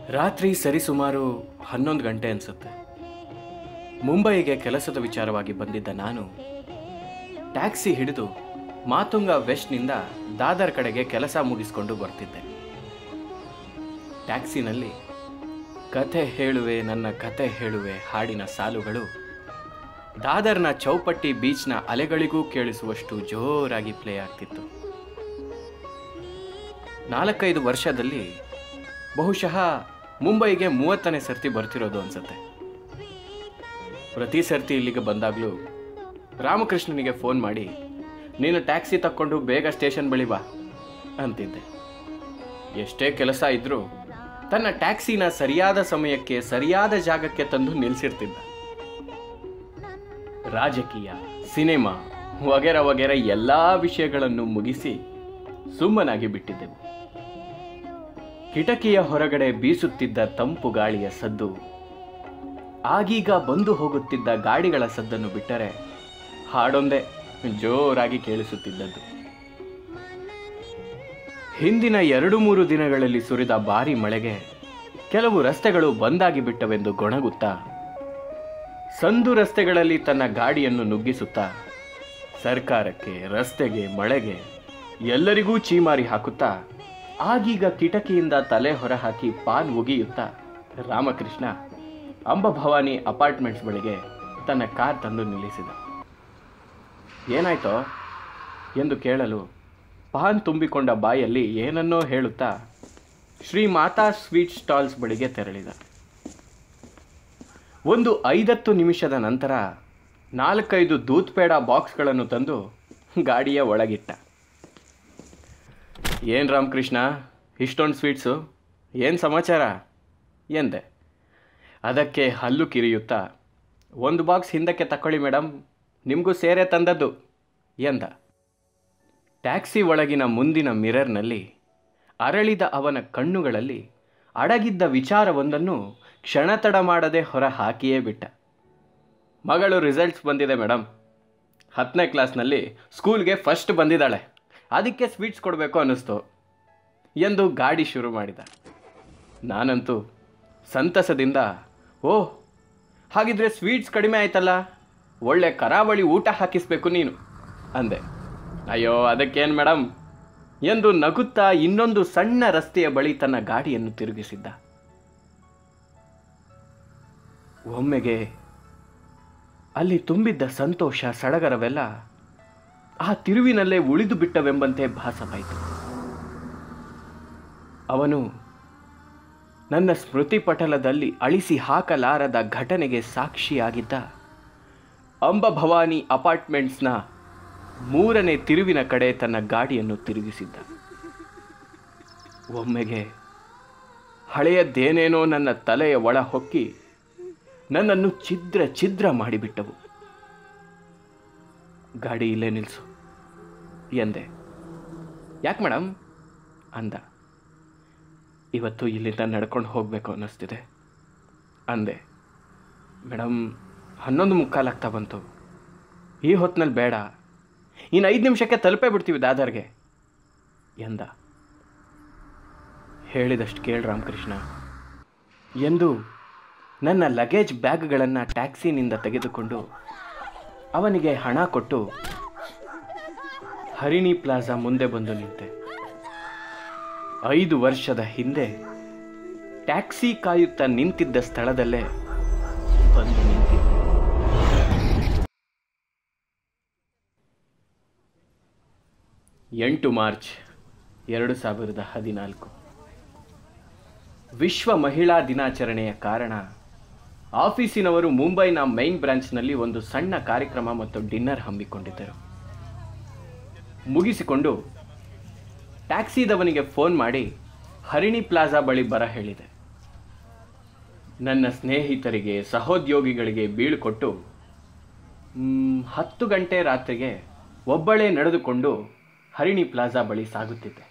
ರಾತ್ರಿ ಸರಿಸುಮಾರು ಹನ್ನೊಂದು ಗಂಟೆ ಅನಿಸುತ್ತೆ ಮುಂಬೈಗೆ ಕೆಲಸದ ವಿಚಾರವಾಗಿ ಬಂದಿದ್ದ ನಾನು ಟ್ಯಾಕ್ಸಿ ಹಿಡಿದು ಮಾತುಂಗ ವೆಸ್ಟ್ನಿಂದ ದಾದರ್ ಕಡೆಗೆ ಕೆಲಸ ಮುಗಿಸ್ಕೊಂಡು ಬರ್ತಿದ್ದೆ ಟ್ಯಾಕ್ಸಿನಲ್ಲಿ ಕಥೆ ಹೇಳುವೆ ನನ್ನ ಕಥೆ ಹೇಳುವೆ ಹಾಡಿನ ಸಾಲುಗಳು ದಾದರ್ನ ಚೌಪಟ್ಟಿ ಬೀಚ್ನ ಅಲೆಗಳಿಗೂ ಕೇಳಿಸುವಷ್ಟು ಜೋರಾಗಿ ಪ್ಲೇ ಆಗ್ತಿತ್ತು ನಾಲ್ಕೈದು ವರ್ಷದಲ್ಲಿ ಬಹುಶಃ ಮುಂಬೈಗೆ ಮೂವತ್ತನೇ ಸರ್ತಿ ಬರ್ತಿರೋದು ಅನ್ಸುತ್ತೆ ಪ್ರತಿ ಸರ್ತಿ ಇಲ್ಲಿಗೆ ಬಂದಾಗಲೂ ರಾಮಕೃಷ್ಣನಿಗೆ ಫೋನ್ ಮಾಡಿ ನೀನು ಟ್ಯಾಕ್ಸಿ ತಕ್ಕೊಂಡು ಬೇಗ ಸ್ಟೇಷನ್ ಬಳಿ ಬಾ ಅಂತಿದ್ದೆ ಎಷ್ಟೇ ಕೆಲಸ ಇದ್ರೂ ತನ್ನ ಟ್ಯಾಕ್ಸಿನ ಸರಿಯಾದ ಸಮಯಕ್ಕೆ ಸರಿಯಾದ ಜಾಗಕ್ಕೆ ತಂದು ನಿಲ್ಲಿಸಿರ್ತಿದ್ದ ರಾಜಕೀಯ ಸಿನಿಮಾ ವಗೇರ ವಗೇರ ಎಲ್ಲ ವಿಷಯಗಳನ್ನು ಮುಗಿಸಿ ಸುಮ್ಮನಾಗಿ ಬಿಟ್ಟಿದ್ದೆವು ಕಿಟಕಿಯ ಹೊರಗಡೆ ಬೀಸುತ್ತಿದ್ದ ತಂಪು ಗಾಳಿಯ ಸದ್ದು ಆಗೀಗ ಬಂದು ಹೋಗುತ್ತಿದ್ದ ಗಾಡಿಗಳ ಸದ್ದನ್ನು ಬಿಟ್ಟರೆ ಹಾಡೊಂದೇ ಜೋರಾಗಿ ಕೇಳಿಸುತ್ತಿದ್ದದ್ದು ಹಿಂದಿನ ಎರಡು ಮೂರು ದಿನಗಳಲ್ಲಿ ಸುರಿದ ಭಾರಿ ಮಳೆಗೆ ಕೆಲವು ರಸ್ತೆಗಳು ಬಂದಾಗಿ ಬಿಟ್ಟವೆಂದು ಗೊಣಗುತ್ತಾ ಸಂದು ರಸ್ತೆಗಳಲ್ಲಿ ತನ್ನ ಗಾಡಿಯನ್ನು ನುಗ್ಗಿಸುತ್ತಾ ಸರ್ಕಾರಕ್ಕೆ ರಸ್ತೆಗೆ ಮಳೆಗೆ ಎಲ್ಲರಿಗೂ ಚೀಮಾರಿ ಹಾಕುತ್ತಾ ಆಗೀಗ ಕಿಟಕಿಯಿಂದ ತಲೆ ಹೊರಹಾಕಿ ಪಾನ್ ಉಗಿಯುತ್ತಾ ರಾಮಕೃಷ್ಣ ಅಂಬಭವಾನಿ ಅಪಾರ್ಟ್ಮೆಂಟ್ಸ್ ಬಳಿಗೆ ತನ್ನ ಕಾರ್ ತಂದು ನಿಲ್ಲಿಸಿದ ಏನಾಯ್ತೋ ಎಂದು ಕೇಳಲು ಪಾನ್ ತುಂಬಿಕೊಂಡ ಬಾಯಲ್ಲಿ ಏನನ್ನೋ ಹೇಳುತ್ತಾ ಶ್ರೀ ಮಾತಾ ಸ್ವೀಟ್ ಸ್ಟಾಲ್ಸ್ ಬಳಿಗೆ ತೆರಳಿದ ಒಂದು ಐದತ್ತು ನಿಮಿಷದ ನಂತರ ನಾಲ್ಕೈದು ದೂತ್ ಪೇಡ ಬಾಕ್ಸ್ಗಳನ್ನು ತಂದು ಗಾಡಿಯ ಒಳಗಿಟ್ಟ ಏನು ರಾಮಕೃಷ್ಣ ಇಷ್ಟೊಂದು ಸ್ವೀಟ್ಸು ಏನು ಸಮಾಚಾರ ಎಂದೆ ಅದಕ್ಕೆ ಹಲ್ಲು ಕಿರಿಯುತ್ತಾ ಒಂದು ಬಾಕ್ಸ್ ಹಿಂದಕ್ಕೆ ತಕೊಳ್ಳಿ ಮೇಡಮ್ ನಿಮಗೂ ಸೇರೆ ತಂದದ್ದು ಎಂದ ಟ್ಯಾಕ್ಸಿ ಒಳಗಿನ ಮುಂದಿನ ಮಿರರ್ನಲ್ಲಿ ಅರಳಿದ ಅವನ ಕಣ್ಣುಗಳಲ್ಲಿ ಅಡಗಿದ್ದ ವಿಚಾರವೊಂದನ್ನು ಕ್ಷಣತಡ ಮಾಡದೆ ಹೊರ ಹಾಕಿಯೇ ಬಿಟ್ಟ ಮಗಳು ರಿಸಲ್ಟ್ಸ್ ಬಂದಿದೆ ಮೇಡಮ್ ಹತ್ತನೇ ಕ್ಲಾಸ್ನಲ್ಲಿ ಸ್ಕೂಲ್ಗೆ ಫಸ್ಟ್ ಬಂದಿದ್ದಾಳೆ ಅದಕ್ಕೆ ಸ್ವೀಟ್ಸ್ ಕೊಡಬೇಕು ಅನ್ನಿಸ್ತು ಎಂದು ಗಾಡಿ ಶುರು ಮಾಡಿದ ನಾನಂತೂ ಸಂತಸದಿಂದ ಓಹ್ ಹಾಗಿದ್ರೆ ಸ್ವೀಟ್ಸ್ ಕಡಿಮೆ ಆಯ್ತಲ್ಲ ಒಳ್ಳೆ ಕರಾವಳಿ ಊಟ ಹಾಕಿಸ್ಬೇಕು ನೀನು ಅಂದೆ ಅಯ್ಯೋ ಅದಕ್ಕೇನು ಮೇಡಮ್ ಎಂದು ನಗುತ್ತಾ ಇನ್ನೊಂದು ಸಣ್ಣ ರಸ್ತೆಯ ಬಳಿ ತನ್ನ ಗಾಡಿಯನ್ನು ತಿರುಗಿಸಿದ್ದ ಒಮ್ಮೆಗೆ ಅಲ್ಲಿ ತುಂಬಿದ್ದ ಸಂತೋಷ ಸಡಗರವೆಲ್ಲ ಆ ತಿರುವಿನಲ್ಲೇ ಉಳಿದು ಬಿಟ್ಟವೆಂಬಂತೆ ಭಾಸವಾಯಿತು ಅವನು ನನ್ನ ಸ್ಮೃತಿ ಪಟಲದಲ್ಲಿ ಅಳಿಸಿ ಹಾಕಲಾರದ ಘಟನೆಗೆ ಸಾಕ್ಷಿಯಾಗಿದ್ದ ಅಂಬಭವಾನಿ ಅಪಾರ್ಟ್ಮೆಂಟ್ಸ್ನ ಮೂರನೇ ತಿರುವಿನ ಕಡೆ ತನ್ನ ಗಾಡಿಯನ್ನು ತಿರುಗಿಸಿದ್ದ ಒಮ್ಮೆಗೆ ಹಳೆಯದ್ದೇನೇನೋ ನನ್ನ ತಲೆಯ ಒಳ ಹೊಕ್ಕಿ ನನ್ನನ್ನು ಛಿದ್ರ ಛಿದ್ರ ಮಾಡಿಬಿಟ್ಟವು ಗಾಡಿ ಇಲ್ಲೇ ನಿಲ್ಲಿಸು ಎಂದೆ ಯಾಕೆ ಮೇಡಮ್ ಅಂದ ಇವತ್ತು ಇಲ್ಲಿಂದ ನಡ್ಕೊಂಡು ಹೋಗಬೇಕು ಅನ್ನಿಸ್ತಿದೆ ಅಂದೆ ಮೇಡಮ್ ಹನ್ನೊಂದು ಮುಕ್ಕಾಲಾಗ್ತಾ ಬಂತು ಈ ಹೊತ್ತಿನಲ್ಲಿ ಬೇಡ ಇನ್ನು ಐದು ನಿಮಿಷಕ್ಕೆ ತಲುಪೇ ಬಿಡ್ತೀವಿ ದಾದರ್ಗೆ ಎಂದ ಹೇಳಿದಷ್ಟು ಕೇಳು ರಾಮಕೃಷ್ಣ ಎಂದು ನನ್ನ ಲಗೇಜ್ ಬ್ಯಾಗ್ಗಳನ್ನು ಟ್ಯಾಕ್ಸಿನಿಂದ ತೆಗೆದುಕೊಂಡು ಅವನಿಗೆ ಹಣ ಕೊಟ್ಟು ಹರಿಣಿ ಪ್ಲಾಜಾ ಮುಂದೆ ಬಂದು ನಿಂತೆ ಐದು ವರ್ಷದ ಹಿಂದೆ ಟ್ಯಾಕ್ಸಿ ಕಾಯುತ್ತಾ ನಿಂತಿದ್ದ ಸ್ಥಳದಲ್ಲೇ ಬಂದು ನಿಂತಿದ್ದೆ ಎಂಟು ಮಾರ್ಚ್ ಎರಡು ಸಾವಿರದ ಹದಿನಾಲ್ಕು ವಿಶ್ವ ಮಹಿಳಾ ದಿನಾಚರಣೆಯ ಕಾರಣ ಆಫೀಸಿನವರು ಮುಂಬೈನ ಮೈನ್ ಬ್ರಾಂಚ್ನಲ್ಲಿ ಒಂದು ಸಣ್ಣ ಕಾರ್ಯಕ್ರಮ ಮತ್ತು ಡಿನ್ನರ್ ಹಮ್ಮಿಕೊಂಡಿದ್ದರು ಮುಗಿಸಿಕೊಂಡು ಟ್ಯಾಕ್ಸಿದವನಿಗೆ ಫೋನ್ ಮಾಡಿ ಹರಿಣಿ ಪ್ಲಾಜಾ ಬಳಿ ಬರ ಹೇಳಿದೆ ನನ್ನ ಸ್ನೇಹಿತರಿಗೆ ಸಹೋದ್ಯೋಗಿಗಳಿಗೆ ಬೀಳ್ಕೊಟ್ಟು ಮ್, ಹತ್ತು ಗಂಟೆ ರಾತ್ರಿಗೆ ಒಬ್ಬಳೇ ನಡೆದುಕೊಂಡು ಹರಿಣಿ ಪ್ಲಾಜಾ ಬಳಿ ಸಾಗುತ್ತಿದ್ದೆ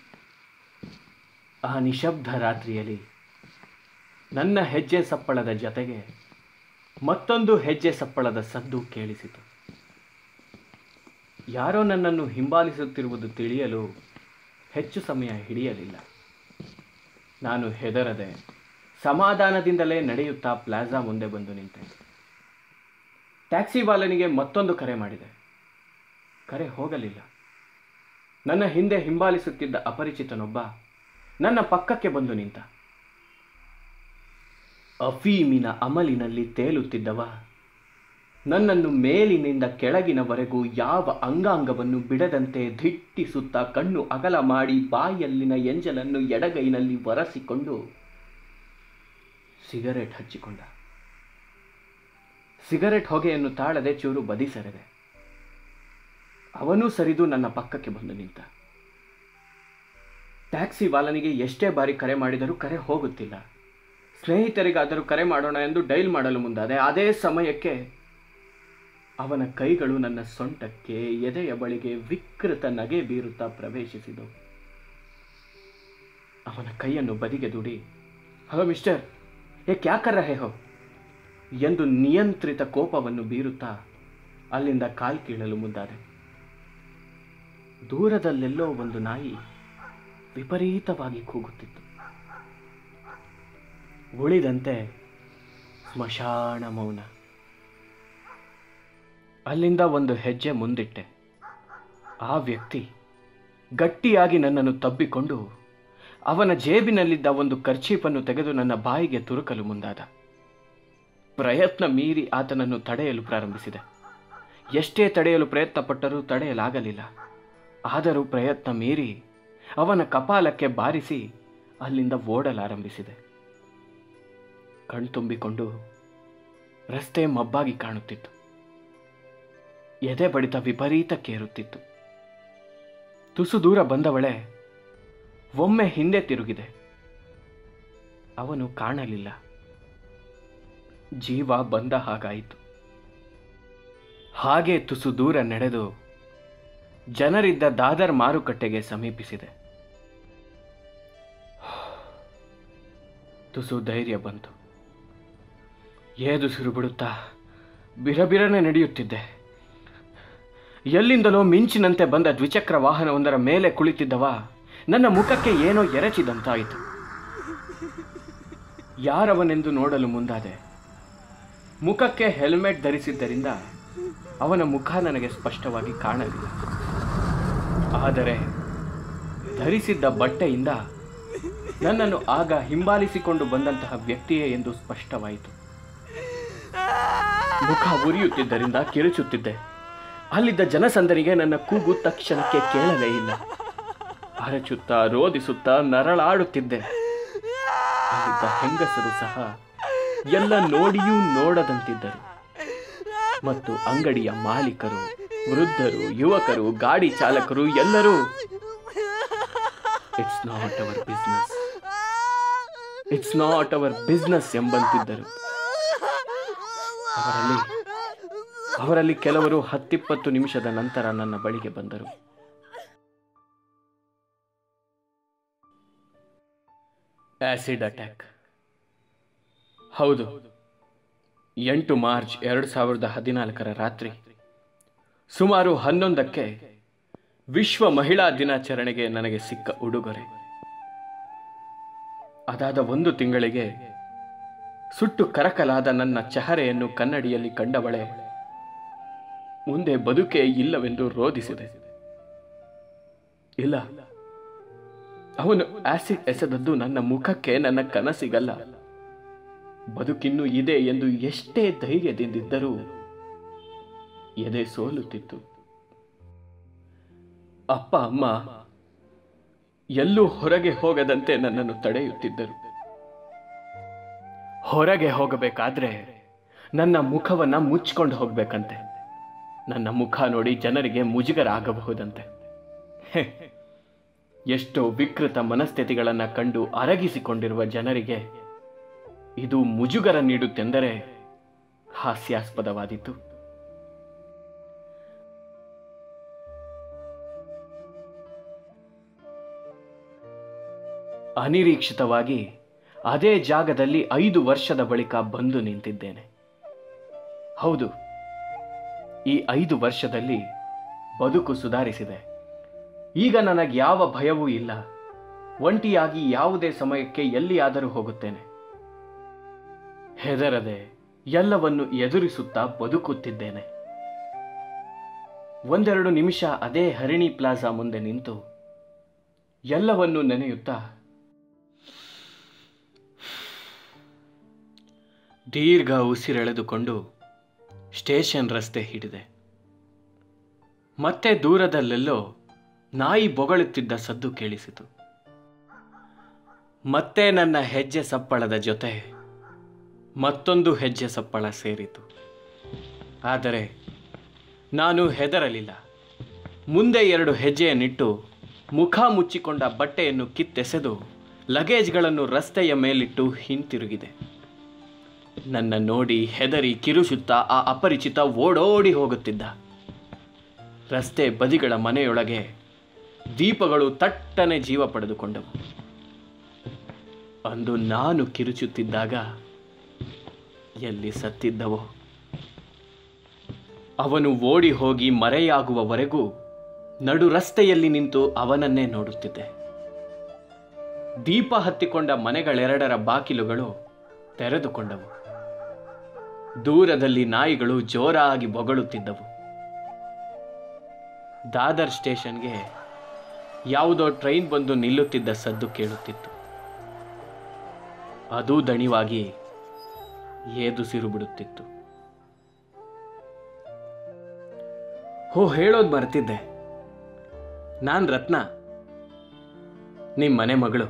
ಆ ನಿಶಬ್ದ ರಾತ್ರಿಯಲ್ಲಿ ನನ್ನ ಹೆಜ್ಜೆ ಸಪ್ಪಳದ ಜೊತೆಗೆ ಮತ್ತೊಂದು ಹೆಜ್ಜೆ ಸಪ್ಪಳದ ಸದ್ದು ಕೇಳಿಸಿತು ಯಾರೋ ನನ್ನನ್ನು ಹಿಂಬಾಲಿಸುತ್ತಿರುವುದು ತಿಳಿಯಲು ಹೆಚ್ಚು ಸಮಯ ಹಿಡಿಯಲಿಲ್ಲ ನಾನು ಹೆದರದೆ ಸಮಾಧಾನದಿಂದಲೇ ನಡೆಯುತ್ತಾ ಪ್ಲಾಜಾ ಮುಂದೆ ಬಂದು ನಿಂತೆ ಟ್ಯಾಕ್ಸಿ ವಾಲನಿಗೆ ಮತ್ತೊಂದು ಕರೆ ಮಾಡಿದೆ ಕರೆ ಹೋಗಲಿಲ್ಲ ನನ್ನ ಹಿಂದೆ ಹಿಂಬಾಲಿಸುತ್ತಿದ್ದ ಅಪರಿಚಿತನೊಬ್ಬ ನನ್ನ ಪಕ್ಕಕ್ಕೆ ಬಂದು ನಿಂತ ಅಫೀಮಿನ ಅಮಲಿನಲ್ಲಿ ತೇಲುತ್ತಿದ್ದವ ನನ್ನನ್ನು ಮೇಲಿನಿಂದ ಕೆಳಗಿನವರೆಗೂ ಯಾವ ಅಂಗಾಂಗವನ್ನು ಬಿಡದಂತೆ ಧಿಟ್ಟಿಸುತ್ತಾ ಕಣ್ಣು ಅಗಲ ಮಾಡಿ ಬಾಯಲ್ಲಿನ ಎಂಜಲನ್ನು ಎಡಗೈನಲ್ಲಿ ಒರೆಸಿಕೊಂಡು ಸಿಗರೆಟ್ ಹಚ್ಚಿಕೊಂಡ ಸಿಗರೆಟ್ ಹೊಗೆಯನ್ನು ತಾಳದೆ ಚೂರು ಬದಿ ಸೆರೆದೆ ಅವನೂ ಸರಿದು ನನ್ನ ಪಕ್ಕಕ್ಕೆ ಬಂದು ನಿಂತ ಟ್ಯಾಕ್ಸಿ ವಾಲನಿಗೆ ಎಷ್ಟೇ ಬಾರಿ ಕರೆ ಮಾಡಿದರೂ ಕರೆ ಹೋಗುತ್ತಿಲ್ಲ ಸ್ನೇಹಿತರಿಗಾದರೂ ಕರೆ ಮಾಡೋಣ ಎಂದು ಡೈಲ್ ಮಾಡಲು ಮುಂದಾದೆ ಅದೇ ಸಮಯಕ್ಕೆ ಅವನ ಕೈಗಳು ನನ್ನ ಸೊಂಟಕ್ಕೆ ಎದೆಯ ಬಳಿಗೆ ವಿಕೃತ ನಗೆ ಬೀರುತ್ತಾ ಪ್ರವೇಶಿಸಿದವು ಅವನ ಕೈಯನ್ನು ಬದಿಗೆ ದುಡಿ ಹಲೋ ಮಿಸ್ಟರ್ ಏ ಕ್ಯಾ ಕರ್ ರಹೆ ಹೋ ಎಂದು ನಿಯಂತ್ರಿತ ಕೋಪವನ್ನು ಬೀರುತ್ತಾ ಅಲ್ಲಿಂದ ಕಾಲ್ ಕೀಳಲು ಮುಂದಾದೆ ದೂರದಲ್ಲೆಲ್ಲೋ ಒಂದು ನಾಯಿ ವಿಪರೀತವಾಗಿ ಕೂಗುತ್ತಿತ್ತು ಉಳಿದಂತೆ ಸ್ಮಶಾನ ಮೌನ ಅಲ್ಲಿಂದ ಒಂದು ಹೆಜ್ಜೆ ಮುಂದಿಟ್ಟೆ ಆ ವ್ಯಕ್ತಿ ಗಟ್ಟಿಯಾಗಿ ನನ್ನನ್ನು ತಬ್ಬಿಕೊಂಡು ಅವನ ಜೇಬಿನಲ್ಲಿದ್ದ ಒಂದು ಕರ್ಚೀಪನ್ನು ತೆಗೆದು ನನ್ನ ಬಾಯಿಗೆ ತುರುಕಲು ಮುಂದಾದ ಪ್ರಯತ್ನ ಮೀರಿ ಆತನನ್ನು ತಡೆಯಲು ಪ್ರಾರಂಭಿಸಿದೆ ಎಷ್ಟೇ ತಡೆಯಲು ಪ್ರಯತ್ನ ಪಟ್ಟರೂ ತಡೆಯಲಾಗಲಿಲ್ಲ ಆದರೂ ಪ್ರಯತ್ನ ಮೀರಿ ಅವನ ಕಪಾಲಕ್ಕೆ ಬಾರಿಸಿ ಅಲ್ಲಿಂದ ಓಡಲಾರಂಭಿಸಿದೆ ಕಣ್ತುಂಬಿಕೊಂಡು ರಸ್ತೆ ಮಬ್ಬಾಗಿ ಕಾಣುತ್ತಿತ್ತು ಎದೆ ಬಡಿತ ವಿಪರೀತಕ್ಕೇರುತ್ತಿತ್ತು ತುಸು ದೂರ ಬಂದವಳೆ ಒಮ್ಮೆ ಹಿಂದೆ ತಿರುಗಿದೆ ಅವನು ಕಾಣಲಿಲ್ಲ ಜೀವ ಬಂದ ಹಾಗಾಯಿತು ಹಾಗೆ ತುಸು ದೂರ ನಡೆದು ಜನರಿದ್ದ ದಾದರ್ ಮಾರುಕಟ್ಟೆಗೆ ಸಮೀಪಿಸಿದೆ ತುಸು ಧೈರ್ಯ ಬಂತು ಏದುಸಿರು ಬಿಡುತ್ತಾ ಬಿರಬಿರನೆ ನಡೆಯುತ್ತಿದ್ದೆ ಎಲ್ಲಿಂದಲೋ ಮಿಂಚಿನಂತೆ ಬಂದ ದ್ವಿಚಕ್ರ ವಾಹನವೊಂದರ ಮೇಲೆ ಕುಳಿತಿದ್ದವ ನನ್ನ ಮುಖಕ್ಕೆ ಏನೋ ಎರಚಿದಂತಾಯಿತು ಯಾರವನೆಂದು ನೋಡಲು ಮುಂದಾದೆ ಮುಖಕ್ಕೆ ಹೆಲ್ಮೆಟ್ ಧರಿಸಿದ್ದರಿಂದ ಅವನ ಮುಖ ನನಗೆ ಸ್ಪಷ್ಟವಾಗಿ ಕಾಣಲಿಲ್ಲ ಆದರೆ ಧರಿಸಿದ್ದ ಬಟ್ಟೆಯಿಂದ ನನ್ನನ್ನು ಆಗ ಹಿಂಬಾಲಿಸಿಕೊಂಡು ಬಂದಂತಹ ವ್ಯಕ್ತಿಯೇ ಎಂದು ಸ್ಪಷ್ಟವಾಯಿತು ಮುಖ ಉರಿಯುತ್ತಿದ್ದರಿಂದ ಕಿರುಚುತ್ತಿದ್ದೆ ಅಲ್ಲಿದ್ದ ಜನಸಂದರಿಗೆ ನನ್ನ ಕೂಗು ತಕ್ಷಣಕ್ಕೆ ಕೇಳಲೇ ಇಲ್ಲ ಅರಚುತ್ತಾ ರೋದಿಸುತ್ತಾ ನರಳಾಡುತ್ತಿದ್ದೆ ಅಲ್ಲಿದ್ದ ಹೆಂಗಸರು ಸಹ ಎಲ್ಲ ನೋಡಿಯೂ ನೋಡದಂತಿದ್ದರು ಮತ್ತು ಅಂಗಡಿಯ ಮಾಲೀಕರು ವೃದ್ಧರು ಯುವಕರು ಗಾಡಿ ಚಾಲಕರು ಎಲ್ಲರೂ it's not our business it's not our business ಎಂಬಂತಿದ್ದರು ಅವರಲ್ಲಿ ಅವರಲ್ಲಿ ಕೆಲವರು ಹತ್ತಿಪ್ಪತ್ತು ನಿಮಿಷದ ನಂತರ ನನ್ನ ಬಳಿಗೆ ಬಂದರು ಆಸಿಡ್ ಅಟ್ಯಾಕ್ ಹೌದು ಎಂಟು ಮಾರ್ಚ್ ಎರಡು ಸಾವಿರದ ಹದಿನಾಲ್ಕರ ರಾತ್ರಿ ಸುಮಾರು ಹನ್ನೊಂದಕ್ಕೆ ವಿಶ್ವ ಮಹಿಳಾ ದಿನಾಚರಣೆಗೆ ನನಗೆ ಸಿಕ್ಕ ಉಡುಗೊರೆ ಅದಾದ ಒಂದು ತಿಂಗಳಿಗೆ ಸುಟ್ಟು ಕರಕಲಾದ ನನ್ನ ಚಹರೆಯನ್ನು ಕನ್ನಡಿಯಲ್ಲಿ ಕಂಡವಳೆ ಮುಂದೆ ಬದುಕೇ ಇಲ್ಲವೆಂದು ರೋಧಿಸಿದೆ ಇಲ್ಲ ಅವನು ಆಸಿಡ್ ಎಸೆದದ್ದು ನನ್ನ ಮುಖಕ್ಕೆ ನನ್ನ ಕನಸಿಗಲ್ಲ ಬದುಕಿನ್ನೂ ಇದೆ ಎಂದು ಎಷ್ಟೇ ಧೈರ್ಯದಿಂದಿದ್ದರೂ ಎದೆ ಸೋಲುತ್ತಿತ್ತು ಅಪ್ಪ ಅಮ್ಮ ಎಲ್ಲೂ ಹೊರಗೆ ಹೋಗದಂತೆ ನನ್ನನ್ನು ತಡೆಯುತ್ತಿದ್ದರು ಹೊರಗೆ ಹೋಗಬೇಕಾದ್ರೆ ನನ್ನ ಮುಖವನ್ನ ಮುಚ್ಕೊಂಡು ಹೋಗ್ಬೇಕಂತೆ ನನ್ನ ಮುಖ ನೋಡಿ ಜನರಿಗೆ ಮುಜುಗರ ಆಗಬಹುದಂತೆ ಹೆ, ಎಷ್ಟೋ ವಿಕೃತ ಮನಸ್ಥಿತಿಗಳನ್ನು ಕಂಡು ಅರಗಿಸಿಕೊಂಡಿರುವ ಜನರಿಗೆ ಇದು ಮುಜುಗರ ನೀಡುತ್ತೆಂದರೆ ಹಾಸ್ಯಾಸ್ಪದವಾದೀತು ಅನಿರೀಕ್ಷಿತವಾಗಿ ಅದೇ ಜಾಗದಲ್ಲಿ ಐದು ವರ್ಷದ ಬಳಿಕ ಬಂದು ನಿಂತಿದ್ದೇನೆ ಹೌದು ಈ ಐದು ವರ್ಷದಲ್ಲಿ ಬದುಕು ಸುಧಾರಿಸಿದೆ ಈಗ ನನಗೆ ಯಾವ ಭಯವೂ ಇಲ್ಲ ಒಂಟಿಯಾಗಿ ಯಾವುದೇ ಸಮಯಕ್ಕೆ ಎಲ್ಲಿಯಾದರೂ ಹೋಗುತ್ತೇನೆ ಹೆದರದೆ ಎಲ್ಲವನ್ನು ಎದುರಿಸುತ್ತಾ ಬದುಕುತ್ತಿದ್ದೇನೆ ಒಂದೆರಡು ನಿಮಿಷ ಅದೇ ಹರಿಣಿ ಪ್ಲಾಜಾ ಮುಂದೆ ನಿಂತು ಎಲ್ಲವನ್ನು ನೆನೆಯುತ್ತಾ ದೀರ್ಘ ಉಸಿರೆಳೆದುಕೊಂಡು ಸ್ಟೇಷನ್ ರಸ್ತೆ ಹಿಡಿದೆ ಮತ್ತೆ ದೂರದಲ್ಲೆಲ್ಲೋ ನಾಯಿ ಬೊಗಳುತ್ತಿದ್ದ ಸದ್ದು ಕೇಳಿಸಿತು ಮತ್ತೆ ನನ್ನ ಹೆಜ್ಜೆ ಸಪ್ಪಳದ ಜೊತೆ ಮತ್ತೊಂದು ಹೆಜ್ಜೆ ಸಪ್ಪಳ ಸೇರಿತು ಆದರೆ ನಾನು ಹೆದರಲಿಲ್ಲ ಮುಂದೆ ಎರಡು ಹೆಜ್ಜೆಯನ್ನಿಟ್ಟು ಮುಖ ಮುಚ್ಚಿಕೊಂಡ ಬಟ್ಟೆಯನ್ನು ಕಿತ್ತೆಸೆದು ಲಗೇಜ್ಗಳನ್ನು ರಸ್ತೆಯ ಮೇಲಿಟ್ಟು ಹಿಂತಿರುಗಿದೆ ನನ್ನ ನೋಡಿ ಹೆದರಿ ಕಿರುಚುತ್ತಾ ಆ ಅಪರಿಚಿತ ಓಡೋಡಿ ಹೋಗುತ್ತಿದ್ದ ರಸ್ತೆ ಬದಿಗಳ ಮನೆಯೊಳಗೆ ದೀಪಗಳು ತಟ್ಟನೆ ಜೀವ ಪಡೆದುಕೊಂಡವು ಅಂದು ನಾನು ಕಿರುಚುತ್ತಿದ್ದಾಗ ಎಲ್ಲಿ ಸತ್ತಿದ್ದವೋ ಅವನು ಓಡಿ ಹೋಗಿ ಮರೆಯಾಗುವವರೆಗೂ ನಡು ರಸ್ತೆಯಲ್ಲಿ ನಿಂತು ಅವನನ್ನೇ ನೋಡುತ್ತಿದ್ದೆ ದೀಪ ಹತ್ತಿಕೊಂಡ ಮನೆಗಳೆರಡರ ಬಾಕಿಲುಗಳು ತೆರೆದುಕೊಂಡವು ದೂರದಲ್ಲಿ ನಾಯಿಗಳು ಜೋರಾಗಿ ಬೊಗಳುತ್ತಿದ್ದವು ದಾದರ್ ಸ್ಟೇಷನ್ಗೆ ಯಾವುದೋ ಟ್ರೈನ್ ಬಂದು ನಿಲ್ಲುತ್ತಿದ್ದ ಸದ್ದು ಕೇಳುತ್ತಿತ್ತು ಅದೂ ದಣಿವಾಗಿ ಏದುಸಿರು ಬಿಡುತ್ತಿತ್ತು ಹೋ ಹೇಳೋದು ಮರ್ತಿದ್ದೆ ನಾನು ರತ್ನ ನಿಮ್ಮ ಮನೆ ಮಗಳು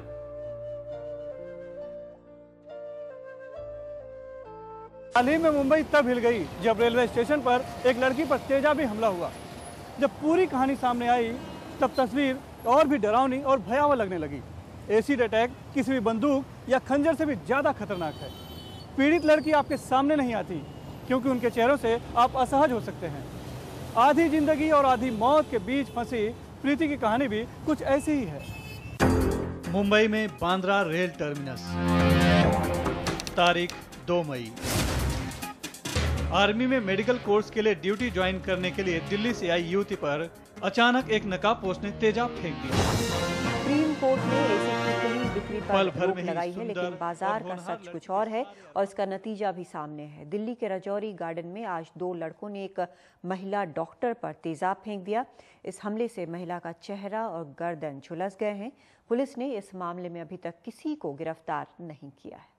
हाल ही में मुंबई तब हिल गई जब रेलवे स्टेशन पर एक लड़की पर तेजाबी हमला हुआ जब पूरी कहानी सामने आई तब तस्वीर और भी डरावनी और भयावह लगने लगी एसिड अटैक किसी भी बंदूक या खंजर से भी ज़्यादा खतरनाक है पीड़ित लड़की आपके सामने नहीं आती क्योंकि उनके चेहरों से आप असहज हो सकते हैं आधी जिंदगी और आधी मौत के बीच फंसी प्रीति की कहानी भी कुछ ऐसी ही है मुंबई में बांद्रा रेल टर्मिनस तारीख दो मई आर्मी में मेडिकल कोर्स के लिए ड्यूटी ज्वाइन करने के लिए दिल्ली से आई युवती पर अचानक एक नकाबपोश ने तेजाब फेंक दिया सुप्रीम कोर्ट ने एसिड की खुली बिक्री पल पर भर रोक में ही लगाई है सुंदर लेकिन बाजार और का होनहार सच लड़की कुछ और है और इसका नतीजा भी सामने है दिल्ली के रजौरी गार्डन में आज दो लड़कों ने एक महिला डॉक्टर पर तेजाब फेंक दिया इस हमले से महिला का चेहरा और गर्दन झुलस गए हैं पुलिस ने इस मामले में अभी तक किसी को गिरफ्तार नहीं किया है